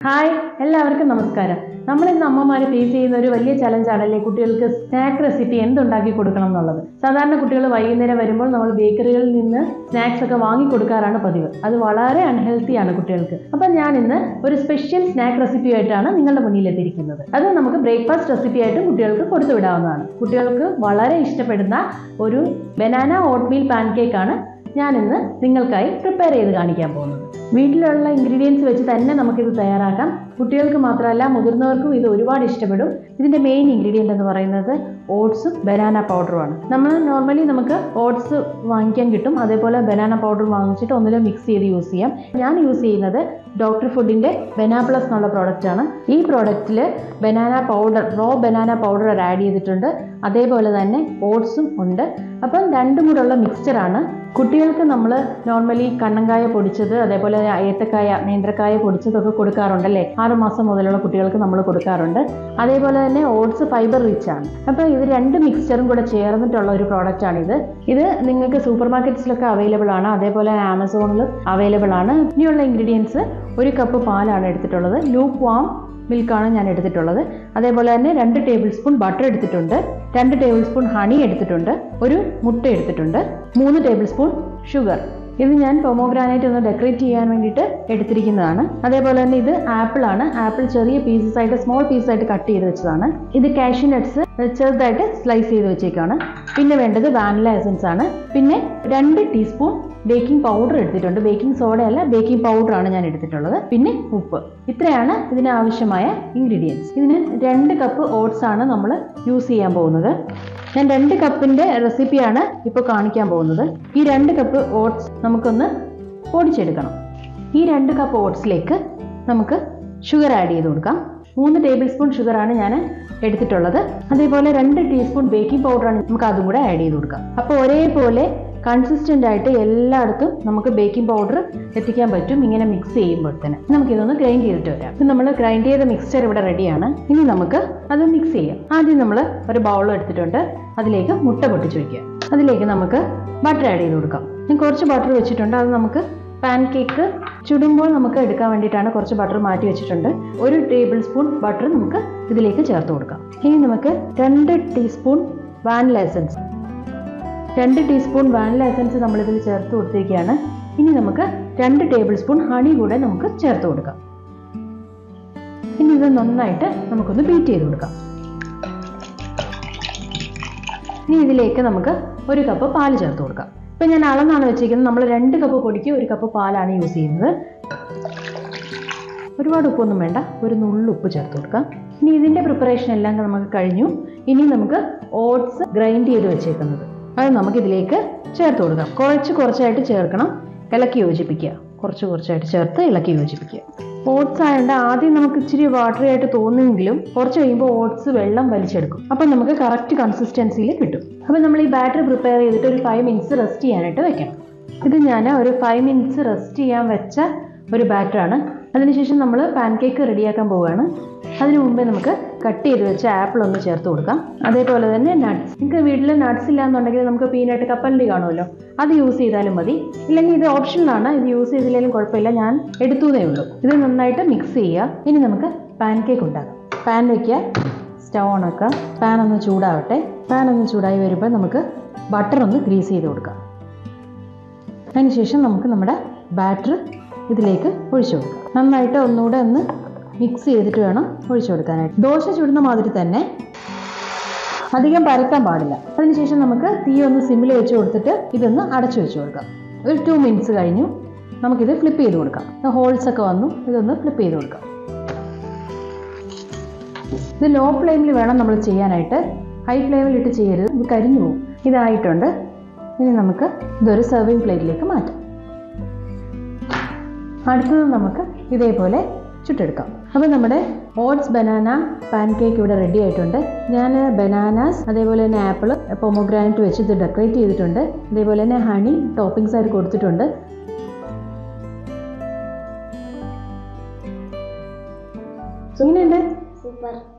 hi എല്ലാവർക്കും നമസ്കാരം നമ്മൾ ഇന്ന് അമ്മമാർ ഫേസ് ചെയ്യുന്ന ഒരു വലിയ ചലഞ്ചാണല്ലേ കുട്ടികൾക്ക് സ്നാക്ക് റെസിപ്പി എന്തുണ്ടാക്കി കൊടുക്കണം എന്നുള്ളത് സാധാരണ കുട്ടികൾ വൈകുന്നേരം വരുമ്പോൾ നമ്മൾ ബേക്കറികളിൽ നിന്ന് സ്നാക്സ് ഒക്കെ വാങ്ങി കൊടുക്കാറാണ് പതിവ് അത് വളരെ അൺഹെൽത്തിയാണ് കുട്ടികൾക്ക് അപ്പം ഞാൻ ഇന്ന് ഒരു സ്പെഷ്യൽ സ്നാക്ക് റെസിപ്പി ആയിട്ടാണ് നിങ്ങളുടെ മുന്നിൽ എത്തിയിരിക്കുന്നത് അത് നമുക്ക് ബ്രേക്ക്ഫാസ്റ്റ് റെസിപ്പി ആയിട്ടും കുട്ടികൾക്ക് കൊടുത്തു വിടാവുന്നതാണ് കുട്ടികൾക്ക് വളരെ ഇഷ്ടപ്പെടുന്ന ഒരു ബനാന ഓട്ട്മീൽ പാൻകേക്കാണ് ഞാൻ ഇന്ന് നിങ്ങൾക്കായി പ്രിപ്പയർ ചെയ്ത് കാണിക്കാൻ പോകുന്നത് വീട്ടിലുള്ള ഇൻഗ്രീഡിയൻസ് വെച്ച് തന്നെ നമുക്കിത് തയ്യാറാക്കാം കുട്ടികൾക്ക് മാത്രമല്ല മുതിർന്നവർക്കും ഇത് ഒരുപാട് ഇഷ്ടപ്പെടും ഇതിൻ്റെ മെയിൻ ഇൻഗ്രീഡിയൻ്റ് എന്ന് പറയുന്നത് ഓട്സും ബനാന പൗഡറുമാണ് നമ്മൾ നോർമലി നമുക്ക് ഓട്സ് വാങ്ങിക്കാൻ കിട്ടും അതേപോലെ ബനാന പൗഡർ വാങ്ങിച്ചിട്ട് ഒന്നിലും മിക്സ് ചെയ്ത് യൂസ് ചെയ്യാം ഞാൻ യൂസ് ചെയ്യുന്നത് ഡോക്ടർ ഫുഡിൻ്റെ ബനാ പ്ലസ് എന്നുള്ള പ്രോഡക്റ്റ് ആണ് ഈ പ്രോഡക്റ്റിൽ banana powder raw banana powder add ചെയ്തിട്ടുണ്ട് അതേപോലെ തന്നെ ഓട്സും ഉണ്ട് അപ്പം രണ്ടും കൂടെയുള്ള മിക്സ്ചറാണ് കുട്ടികൾക്ക് നമ്മൾ നോർമലി കണ്ണങ്കായ പൊടിച്ചത് അതേപോലെ ഏത്തക്കായ നേന്ത്രക്കായ പൊടിച്ചതൊക്കെ കൊടുക്കാറുണ്ടല്ലേ ആറ് മാസം മുതലുള്ള കുട്ടികൾക്ക് നമ്മൾ കൊടുക്കാറുണ്ട് അതേപോലെ തന്നെ ഓട്സ് ഫൈബർ റിച്ച് ആണ് അപ്പോൾ ഇത് രണ്ട് മിക്സ്ചറും കൂടെ ചേർന്നിട്ടുള്ള ഒരു പ്രോഡക്റ്റ് ആണിത് ഇത് നിങ്ങൾക്ക് സൂപ്പർ മാർക്കറ്റ്സിലൊക്കെ അവൈലബിൾ ആണ് അതേപോലെ ആമസോണിൽ അവൈലബിൾ ആണ് ഇനിയുള്ള ഇൻഗ്രീഡിയൻസ് ഒരു കപ്പ് പാലാണ് എടുത്തിട്ടുള്ളത് ലൂപ്പ് വാം മിൽക്കാണ് ഞാൻ എടുത്തിട്ടുള്ളത് അതേപോലെ തന്നെ രണ്ട് ടേബിൾ സ്പൂൺ ബട്ടർ എടുത്തിട്ടുണ്ട് രണ്ട് ടേബിൾ സ്പൂൺ ഹണി എടുത്തിട്ടുണ്ട് ഒരു മുട്ട എടുത്തിട്ടുണ്ട് മൂന്ന് ടേബിൾ സ്പൂൺ ഷുഗർ ഇത് ഞാൻ പൊമോഗ്രാനൈറ്റ് ഒന്ന് ഡെക്കറേറ്റ് ചെയ്യാൻ വേണ്ടിയിട്ട് എടുത്തിരിക്കുന്നതാണ് അതേപോലെ തന്നെ ഇത് ആപ്പിൾ ആണ് ആപ്പിൾ ചെറിയ പീസസ് ആയിട്ട് സ്മോൾ പീസസ് ആയിട്ട് കട്ട് ചെയ്ത് വെച്ചതാണ് ഇത് കാഷ്യൂ നട്ട്സ് ചെറുതായിട്ട് സ്ലൈസ് ചെയ്ത് വെച്ചേക്കാണ് പിന്നെ വേണ്ടത് വാനില എസൻസ് ആണ് പിന്നെ രണ്ട് ടീസ്പൂൺ ബേക്കിംഗ് പൗഡർ എടുത്തിട്ടുണ്ട് ബേക്കിംഗ് സോഡ അല്ല ബേക്കിംഗ് പൗഡർ ആണ് ഞാൻ എടുത്തിട്ടുള്ളത് പിന്നെ ഉപ്പ് ഇത്രയാണ് ഇതിന് ആവശ്യമായ ഇൻഗ്രീഡിയൻസ് ഇതിന് രണ്ട് കപ്പ് ഓട്സ് ആണ് നമ്മൾ യൂസ് ചെയ്യാൻ പോകുന്നത് ഞാൻ രണ്ട് കപ്പിൻ്റെ റെസിപ്പിയാണ് ഇപ്പോൾ കാണിക്കാൻ പോകുന്നത് ഈ രണ്ട് കപ്പ് ഓട്സ് നമുക്കൊന്ന് പൊടിച്ചെടുക്കണം ഈ രണ്ട് കപ്പ് ഓട്സിലേക്ക് നമുക്ക് ഷുഗർ ആഡ് ചെയ്ത് കൊടുക്കാം മൂന്ന് ടേബിൾ സ്പൂൺ ഷുഗറാണ് ഞാൻ എടുത്തിട്ടുള്ളത് അതേപോലെ രണ്ട് ടീസ്പൂൺ ബേക്കിംഗ് പൗഡറാണ് നമുക്ക് അതും കൂടെ ആഡ് ചെയ്ത് കൊടുക്കാം അപ്പോൾ ഒരേപോലെ കൺസിസ്റ്റൻ്റ് ആയിട്ട് എല്ലായിടത്തും നമുക്ക് ബേക്കിംഗ് പൗഡർ എത്തിക്കാൻ പറ്റും ഇങ്ങനെ മിക്സ് ചെയ്യുമ്പോൾ തന്നെ നമുക്കിതൊന്ന് ഗ്രൈൻഡ് ചെയ്തിട്ട് വരാം ഇപ്പം നമ്മൾ ഗ്രൈൻഡ് ചെയ്ത മിക്സ്ചർ ഇവിടെ റെഡിയാണ് ഇനി നമുക്ക് അത് മിക്സ് ചെയ്യാം ആദ്യം നമ്മൾ ഒരു ബൗൾ എടുത്തിട്ടുണ്ട് അതിലേക്ക് മുട്ട പൊട്ടിച്ച് വയ്ക്കുക അതിലേക്ക് നമുക്ക് ബട്ടർ ആഡ് ചെയ്ത് കൊടുക്കാം ഞാൻ കുറച്ച് ബട്ടർ വെച്ചിട്ടുണ്ട് അത് നമുക്ക് പാൻ കേക്ക് ചുടുമ്പോൾ നമുക്ക് എടുക്കാൻ വേണ്ടിയിട്ടാണ് കുറച്ച് ബട്ടർ മാറ്റി വെച്ചിട്ടുണ്ട് ഒരു ടേബിൾ സ്പൂൺ ബട്ടർ നമുക്ക് ഇതിലേക്ക് ചേർത്ത് കൊടുക്കാം ഇനി നമുക്ക് രണ്ട് ടീസ്പൂൺ വാനില എസൻസ് രണ്ട് ടീസ്പൂൺ വാനില എസൻസ് നമ്മളിതിൽ ചേർത്ത് കൊടുത്തിരിക്കുകയാണ് ഇനി നമുക്ക് രണ്ട് ടേബിൾ സ്പൂൺ ഹണി കൂടെ നമുക്ക് ചേർത്ത് കൊടുക്കാം ഇനി ഇത് നന്നായിട്ട് നമുക്കൊന്ന് ബീറ്റ് ചെയ്ത് കൊടുക്കാം ഇനി ഇതിലേക്ക് നമുക്ക് ഒരു കപ്പ് പാല് ചേർത്ത് കൊടുക്കാം ഇപ്പം ഞാൻ അളന്നാണ് വെച്ചിരിക്കുന്നത് നമ്മൾ രണ്ട് കപ്പ് പൊടിക്ക് ഒരു കപ്പ് പാലാണ് യൂസ് ചെയ്യുന്നത് ഒരുപാട് ഉപ്പൊന്നും വേണ്ട ഒരു നുള്ളു ഉപ്പ് ചേർത്ത് കൊടുക്കാം ഇനി ഇതിൻ്റെ പ്രിപ്പറേഷൻ എല്ലാം നമുക്ക് കഴിഞ്ഞു ഇനി നമുക്ക് ഓട്സ് ഗ്രൈൻഡ് ചെയ്ത് വെച്ചേക്കുന്നത് അത് നമുക്കിതിലേക്ക് ചേർത്ത് കൊടുക്കാം കുറച്ച് കുറച്ചായിട്ട് ചേർക്കണം ഇളക്കി യോജിപ്പിക്കുക കുറച്ച് കുറച്ചായിട്ട് ചേർത്ത് ഇളക്കി യോജിപ്പിക്കുക ഓട്സ് ആയതുകൊണ്ട് ആദ്യം നമുക്ക് ഇച്ചിരി വാട്ടറി ആയിട്ട് തോന്നുമെങ്കിലും കുറച്ച് കഴിയുമ്പോൾ ഓട്സ് വെള്ളം വലിച്ചെടുക്കും അപ്പം നമുക്ക് കറക്റ്റ് കൺസിസ്റ്റൻസിയിൽ കിട്ടും അപ്പം നമ്മൾ ഈ ബാറ്റർ പ്രിപ്പയർ ചെയ്തിട്ട് ഒരു ഫൈവ് മിനിറ്റ്സ് റെസ്റ്റ് ചെയ്യാനായിട്ട് വെക്കണം ഇത് ഞാൻ ഒരു ഫൈവ് മിനിറ്റ്സ് റെസ്റ്റ് ചെയ്യാൻ വെച്ച ഒരു ബാറ്ററാണ് അതിനുശേഷം നമ്മൾ പാൻ കേക്ക് റെഡിയാക്കാൻ പോവുകയാണ് അതിനു മുമ്പേ നമുക്ക് കട്ട് ചെയ്ത് വെച്ച ആപ്പിൾ ഒന്ന് ചേർത്ത് കൊടുക്കാം അതേപോലെ തന്നെ നട്ട്സ് നിങ്ങൾക്ക് വീട്ടിൽ നട്ട്സ് ഇല്ല എന്നുണ്ടെങ്കിൽ നമുക്ക് പീനട്ട് കപ്പലണ്ടി കാണുമല്ലോ അത് യൂസ് ചെയ്താലും മതി ഇല്ലെങ്കിൽ ഇത് ഓപ്ഷനിലാണ് ഇത് യൂസ് ചെയ്തില്ലെങ്കിലും കുഴപ്പമില്ല ഞാൻ എടുത്തതേ ഉള്ളൂ ഇത് നന്നായിട്ട് മിക്സ് ചെയ്യുക ഇനി നമുക്ക് പാൻ കേക്ക് ഉണ്ടാക്കാം പാൻ വയ്ക്കുക സ്റ്റൗ ഓണാക്കുക പാൻ ഒന്ന് ചൂടാവട്ടെ പാൻ ഒന്ന് ചൂടായി വരുമ്പോൾ നമുക്ക് ബട്ടർ ഒന്ന് ഗ്രീസ് ചെയ്ത് കൊടുക്കാം അതിനുശേഷം നമുക്ക് നമ്മുടെ ബാറ്റർ ഇതിലേക്ക് ഒഴിച്ചു കൊടുക്കാം നന്നായിട്ട് ഒന്നുകൂടെ ഒന്ന് മിക്സ് ചെയ്തിട്ട് വേണം ഒഴിച്ചു കൊടുക്കാനായിട്ട് ദോശ ചുടുന്ന മാതിരി തന്നെ അധികം പരത്താൻ പാടില്ല അതിനുശേഷം നമുക്ക് തീ ഒന്ന് സിമ്മിൽ വെച്ച് കൊടുത്തിട്ട് ഇതൊന്ന് അടച്ചു വെച്ച് കൊടുക്കാം ഒരു ടു മിനിറ്റ്സ് കഴിഞ്ഞു നമുക്കിത് ഫ്ലിപ്പ് ചെയ്ത് കൊടുക്കാം ഹോൾസ് ഒക്കെ വന്നു ഇതൊന്ന് ഫ്ലിപ്പ് ചെയ്ത് കൊടുക്കാം ഇത് ലോ ഫ്ലെയിമിൽ വേണം നമ്മൾ ചെയ്യാനായിട്ട് ഹൈ ഫ്ലെയിമിൽ ഇട്ട് ചെയ്യരുത് ഇത് കരിഞ്ഞു പോകും ഇതായിട്ടുണ്ട് ഇനി നമുക്ക് ഇതൊരു സെർവിങ് പ്ലേറ്റിലേക്ക് മാറ്റാം അടുത്തത് നമുക്ക് ഇതേപോലെ ചുട്ടെടുക്കാം അപ്പോൾ നമ്മുടെ ഓട്സ് ബനാന പാൻ കേക്ക് ഇവിടെ റെഡി ആയിട്ടുണ്ട് ഞാൻ ബനാനാസ് അതേപോലെ തന്നെ ആപ്പിൾ പൊമോഗ്രാനൈറ്റ് വെച്ച് ഇത് ഡെക്കറേറ്റ് ചെയ്തിട്ടുണ്ട് അതേപോലെ തന്നെ ഹണി ടോപ്പിംഗ്സ് ആയിട്ട് കൊടുത്തിട്ടുണ്ട് എങ്ങനെയുണ്ട് സൂപ്പർ